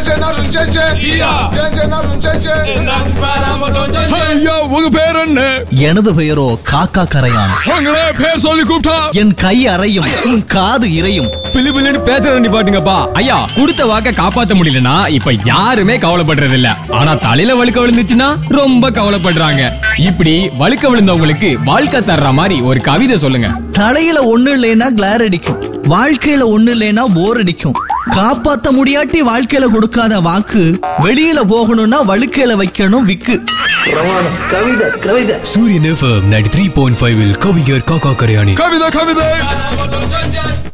ஐயா உங்க பேர் என்ன எனது பெயரோ காக்கா கரையான் உங்களே பேர் சொல்லி கூப்பிட்டா என் கை அறையும் உன் காது இறையும் பிளு பிளுன்னு பேசுறத நிப்பாட்டுங்கப்பா ஐயா கொடுத்த வாக்க காப்பாத்த முடியலனா இப்ப யாருமே கவலைப்படுறது இல்ல ஆனா தலையில வழுக்க விழுந்துச்சுன்னா ரொம்ப கவலைப்படுறாங்க இப்படி வழுக்க விழுந்தவங்களுக்கு வாழ்க்கை தர்ற மாதிரி ஒரு கவிதை சொல்லுங்க தலையில ஒண்ணு இல்லைன்னா கிளார் அடிக்கும் வாழ்க்கையில ஒண்ணு இல்லைன்னா போர் அடிக்கும் காப்பாத்த முடியாட்டி வாழ்க்கையில கொடுக்காத வாக்கு வெளியில போகணும்னா வழுக்கையில வைக்கணும் wig Suryan FM ninety three point five கவிஞர் காக்கா கரையாணி கவிதை கவிதை